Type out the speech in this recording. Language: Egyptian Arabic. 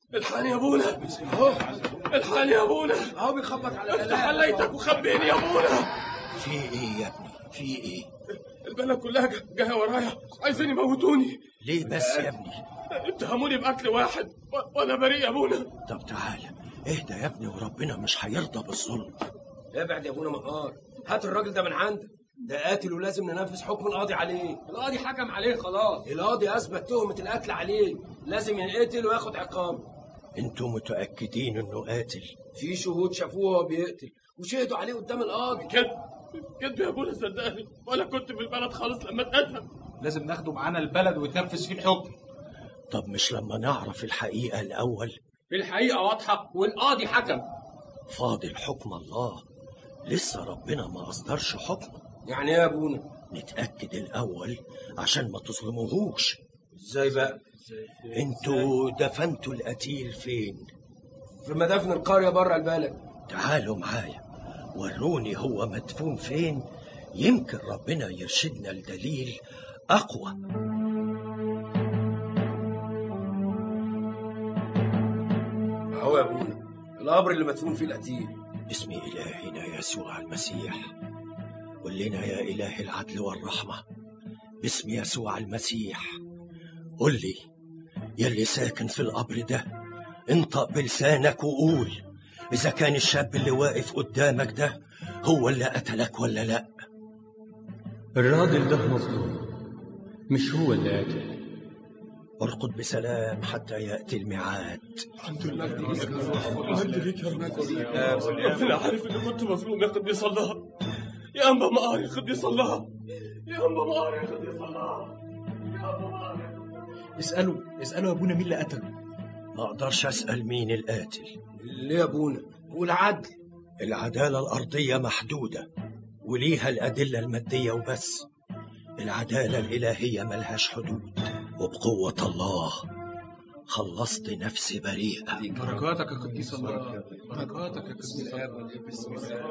الحقني يا ابونا اهو الحقني يا ابونا اهو بيخبط على افتح عليتك وخبيني يا ابونا في ايه يا ابني في ايه البلد كلها جا- جايه ورايا عايزين يموتوني ليه بس يا ابني اتهموني بقتل واحد و- وانا بريء يا ابونا طب تعالى اهدى يا ابني وربنا مش هيرضى بالظلم ابعد يا ابونا مقار هات الراجل ده من عندك ده قاتل ولازم ننفذ حكم القاضي عليه القاضي حكم عليه خلاص القاضي اثبت تهمه القتل عليه لازم ينقتل وياخد عقاب انتوا متاكدين انه قاتل في شهود شافوه وهو بيقتل وشهدوا عليه قدام القاضي كذب كذب يا ابونا صدقني ولا كنت في البلد خالص لما اتقتل لازم ناخده معانا البلد ويتنفذ فيه الحكم طب مش لما نعرف الحقيقه الاول الحقيقة واضحة والقاضي حكم فاضل حكم الله لسه ربنا ما اصدرش حكمه يعني ايه يا ابونا نتاكد الاول عشان ما تظلموهوش ازاي بقى انتوا دفنتوا القتيل فين في مدافن القريه بره البلد تعالوا معايا وروني هو مدفون فين يمكن ربنا يرشدنا لدليل اقوى اهو يا ابونا القبر اللي مدفون فيه القتيل باسم إلهنا يسوع المسيح قل لنا يا إله العدل والرحمة باسم يسوع المسيح قل لي يلي ساكن في القبر ده انطق بلسانك وقول إذا كان الشاب اللي واقف قدامك ده هو اللي قتلك ولا لأ الراجل ده مظلوم مش هو اللي قاتل ارقد بسلام حتى يأتي الميعاد مهد ليك يا رب ربنا عارف اني كنت مظلوم يا قديس الله يا انبا مقار يا قديس الله يا انبا مقار يا قديس الله يا انبا مقار اسألوا اسألوا يا ابونا مين اللي قتله ما أقدرش أسأل مين القاتل ليه يا ابونا والعدل العدالة الأرضية محدودة وليها الأدلة المادية وبس العدالة الإلهية ملهاش حدود وبقوة الله خلصت نفسي بريئة بركاتك يا قديس الله بركاتك يا قديس الله